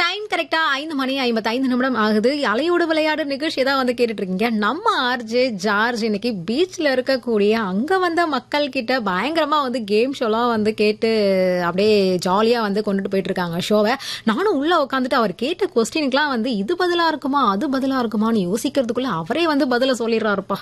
Time கரெக்டா ஐந்து மணி ஐம்பத்தைந்து நிமிடம் ஆகுது அலையோடு விளையாடு நிகழ்ச்சி தான் வந்து கேட்டுட்டு இருக்கீங்க நம்ம ஆர்ஜே ஜார்ஜ் இன்னைக்கு பீச்ல இருக்கக்கூடிய அங்க வந்த மக்கள் கிட்ட பயங்கரமா வந்து கேம் ஷோலாம் வந்து கேட்டு அப்படியே ஜாலியா வந்து கொண்டுட்டு போயிட்டு இருக்காங்க ஷோவை நானும் உள்ள உட்காந்துட்டு அவர் கேட்ட கொஸ்டினுக்குலாம் வந்து இது பதிலா இருக்குமா அது பதிலா இருக்குமான்னு யோசிக்கிறதுக்குள்ள அவரே வந்து பதில சொல்லிடுறாருப்பா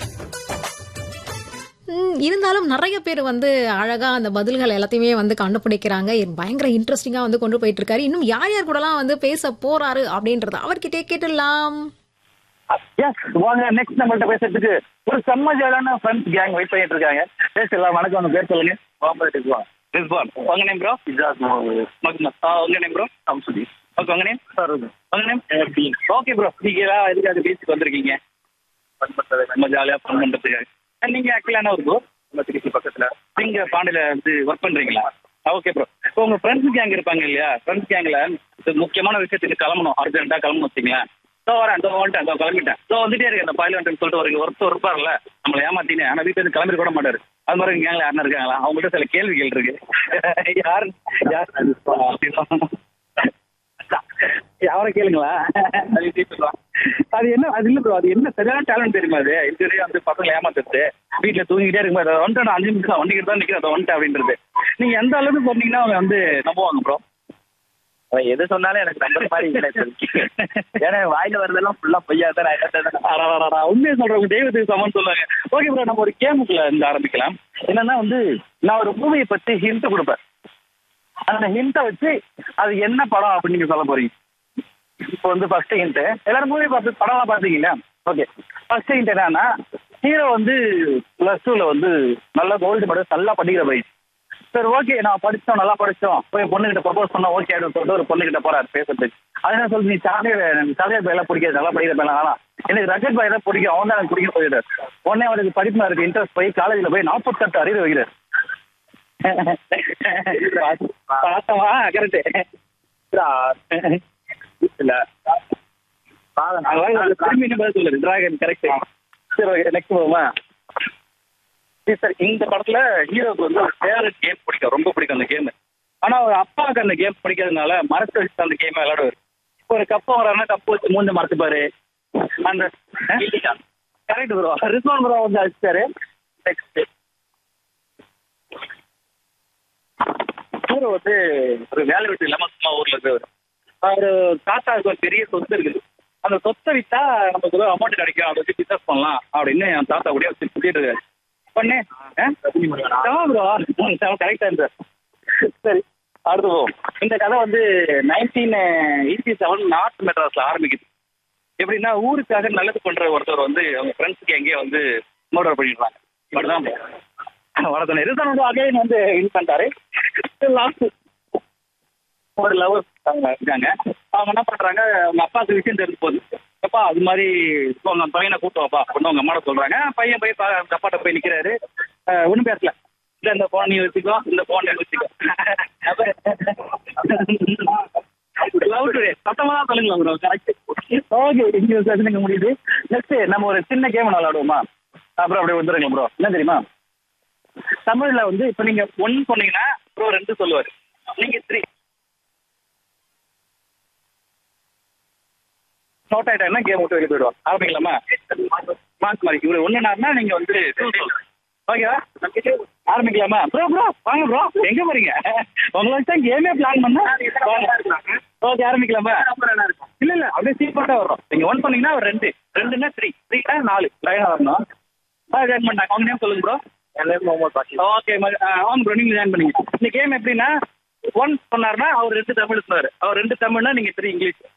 ம், இருந்தாலும் நிறைய பேர் வந்து அழகா அந்த பதில்கள் எல்லாத்தையுமே வந்து கண்டுபிடிக்கிறாங்க இது பயங்கர இன்ட்ரெஸ்டிங்கா வந்து கொண்டு போயிட்டு இருக்காரு இன்னும் யார் யார் கூடலாம் வந்து பேச போறாரு அப்படின்றத அவர்கிட்டே கேட்டுடலாம் எஸ் வாங்க நெக்ஸ்ட் நம்மள்ட்ட பேசுறதுக்கு ஒரு செம்ம ஜாலியான ஃப்ரெண்ட்ஸ் கேங் வெயிட் பண்ணிட்டு இருக்காங்க பேசலாம் வணக்கம் உங்க பேர் சொல்லுங்க முகமது ரிஸ்வான் ரிஸ்வான் உங்க நேம் ப்ரோ இஜாஸ் முகமது உங்க நேம் ப்ரோ அம்சுதி ஓகே உங்க நேம் சார் உங்க நேம் ஓகே ப்ரோ நீங்க எல்லாம் எதுக்காக பீச்சுக்கு வந்திருக்கீங்க நம்ம ஜாலியா ஃபன் பண்றதுக்கு நீங்க ஆக்சுவலா என்ன ஒரு ப்ரோ நம்ம திருச்சி பக்கத்துல நீங்க பாண்டியில வந்து ஒர்க் பண்றீங்களா ஓகே ப்ரோ இப்போ உங்க ஃப்ரெண்ட்ஸ் கேங் இருப்பாங்க இல்லையா ஃப்ரெண்ட்ஸ் கேங்ல முக்கியமான விஷயத்துக்கு கிளம்பணும் அர்ஜென்ட்டா கிளம்பணும் வச்சுங்களேன் ஸோ வரேன் அந்த வந்துட்டேன் அந்த கிளம்பிட்டேன் ஸோ வந்துட்டே இருக்கு அந்த பைலட்னு சொல்லிட்டு ஒரு ஒருத்தர் இருப்பார்ல நம்மளை ஏமாத்தினே ஆனா வீட்டுல இருந்து கிளம்பி கூட மாட்டாரு அது மாதிரி கேங்ல யாருன்னா இருக்காங்களா அவங்ககிட்ட சில கேள்விகள் இருக்கு யார் யார் அவரை கேளுங்களா அது என்ன அது இல்ல ப்ரோ அது என்ன சரியான டேலண்ட் தெரியுமா அது இதுவரையும் வந்து பசங்களை ஏமாத்துறது வீட்டுல தூங்கிட்டே இருக்கும்போது அதை வந்துட்டு நான் அஞ்சு நிமிஷம் தான் வண்டிக்கு தான் நிக்கிறேன் அதை வந்துட்டேன் அப்படின்றது நீங்க எந்த அளவுக்கு சொன்னீங்கன்னா அவங்க வந்து நம்புவாங்க ப்ரோ அவன் எது சொன்னாலும் எனக்கு நம்பர் மாதிரி இல்லை இப்போதைக்கு. ஏன்னா வாயில வரதெல்லாம் ஃபுல்லா பொய்யா தான் நான் என்ன அடடடடா, உண்மையை சொல்றவங்க தெய்வத்துக்கு சமம் சொல்லுவாங்க ஓகே ப்ரோ நம்ம ஒரு கேமுக்குள்ள இருந்து ஆரம்பிக்கலாம் என்னன்னா வந்து நான் ஒரு மூவியை பத்தி ஹிண்ட் கொடுப்பேன் அந்த ஹிண்ட்டை வச்சு அது என்ன படம் அப்படின்னு நீங்க சொல்ல போறீங்க இப்போ வந்து ஃபர்ஸ்ட் ஹிண்ட் எல்லாரும் மூவி பார்த்து படம்லாம் பார்த்தீங்களா ஓகே ஃபர்ஸ்ட் ஹிண்ட் என்னன்னா ஹீரோ வந்து பிளஸ் டூல வந்து நல்ல கோல்டு மெடல் நல்லா படிக்கிற பையன் சரி ஓகே நான் படிச்சோம் நல்லா படிச்சோம் போய் பொண்ணுகிட்ட ப்ரப்போஸ் பண்ண ஓகே அப்படின்னு சொல்லிட்டு ஒரு பொண்ணுகிட்ட போறாரு பேசுறதுக்கு அது என்ன சொல்லுது நீ சாக்லேட் சாக்லேட் பையெல்லாம் பிடிக்காது நல்லா படிக்கிற பையன் ஆனா எனக்கு ரக்கெட் பாய் தான் பிடிக்கும் அவன் தான் எனக்கு பிடிக்கும் போயிட்டார் உடனே அவருக்கு படிப்பு மேல இருக்கு இன்ட்ரெஸ்ட் போய் காலேஜ்ல போய் நாற்பத்தெட்டு அறிவு வைக்கிறார் பார்த்தவா கரெக்ட் இல்ல திரும்பி என்ன பதில் சொல்லுது டிராகன் கரெக்ட் சரி ஓகே நெக்ஸ்ட் போவோமா சரி சார் இந்த படத்துல ஹீரோக்கு வந்து ஒரு ஃபேவரட் கேம் பிடிக்கும் ரொம்ப பிடிக்கும் அந்த கேம் ஆனா அவர் அப்பாவுக்கு அந்த கேம் பிடிக்காதனால மரத்தை வச்சு அந்த கேம் விளையாடுவார் இப்போ ஒரு கப்பை வராருன்னா கப்பு வச்சு மூஞ்ச மறைச்சுப்பாரு அந்த கரெக்ட் ப்ரோ ரிஸ்வான் ப்ரோ வந்து அடிச்சாரு நெக்ஸ்ட் ஹீரோ வந்து ஒரு வேலை விட்டு இல்லாம சும்மா ஊர்ல இருக்கிறவர் அவர் தாத்தாவுக்கு ஒரு பெரிய சொத்து இருக்குது அந்த சொத்தை வித்தா நமக்கு ஏதோ அமௌண்ட் கிடைக்கும் அதை வச்சு பிசினஸ் பண்ணலாம் அப்படின்னு என் தாத்தா கூட வச்சு சுத்திட்டு இருக்காரு பண்ணே ப்ரோ கரெக்டா சார் சரி அடுத்து போவோம் இந்த கதை வந்து நைன்டீன் எயிட்டி செவன் நார்த் மெட்ராஸ்ல ஆரம்பிக்குது எப்படின்னா ஊருக்காக நல்லது பண்ற ஒருத்தர் வந்து அவங்க ஃப்ரெண்ட்ஸுக்கு எங்கேயோ வந்து மர்டர் பண்ணிடுறாங்க இப்படிதான் வளர்த்தன ரிசன் வந்து அகைன் வந்து இன் பண்ணிட்டாரு லாஸ்ட் ஒரு லவர் இருக்காங்க அவங்க என்ன பண்றாங்க அவங்க அப்பாவுக்கு விஷயம் தெரிஞ்சு போகுது அப்பா அது மாதிரி இப்போ உங்க பையனை கூட்டு வாப்பா அப்படின்னு அவங்க அம்மாட்ட சொல்றாங்க பையன் போய் பா- அவங்க அப்பாட்ட போய் நிக்கிறாரு அஹ் ஒண்ணும் பேசல இல்ல இந்த போன் நீ வச்சுக்கோ இந்த போன் நீ வச்சுக்கோ லவ் டுடே சத்தமா தான் சொல்லுங்களா ப்ரோ கரெக்ட் ஓகே இங்க செஷனுக்கு முடியுது நெக்ஸ்ட் நம்ம ஒரு சின்ன கேம் விளையாடுவோமா அப்புறம் அப்படியே வந்துருங்க ப்ரோ என்ன தெரியுமா தமிழ்ல வந்து இப்ப நீங்க ஒன் சொன்னீங்கன்னா ப்ரோ ரெண்டு சொல்லுவாரு நீங்க த்ரீ நோட் ஆயிட்டா கேம் விட்டு வெளியே போயிடுவோம் ஆரம்பிக்கலாமா மார்க் மாதிரி இவ்வளவு ஒண்ணுனா நீங்க வந்து ஓகேவா ஆரம்பிக்கலாமா ப்ரோ ப்ரோ வாங்க ப்ரோ எங்க போறீங்க உங்களை வச்சு தான் கேமே பிளான் பண்ணா ஓகே ஆரம்பிக்கலாமா இல்ல இல்ல அப்படியே சீப்பாட்டா வரும் நீங்க ஒன் பண்ணீங்கன்னா ஒரு ரெண்டு ரெண்டுன்னா த்ரீ த்ரீனா நாலு லைனா வரணும் ஜாயின் பண்ணாங்க அவங்க நேம் சொல்லுங்க ப்ரோ என் நேம் முகமது பாக்கி ஓகே ஆன் ப்ரோ நீங்க ஜாயின் பண்ணீங்க இந்த கேம் எப்படின்னா ஒன் சொன்னாருன்னா அவர் ரெண்டு தமிழ் சொன்னாரு அவர் ரெண்டு தமிழ்னா நீங்க த்ரீ இங்கிலீஷ்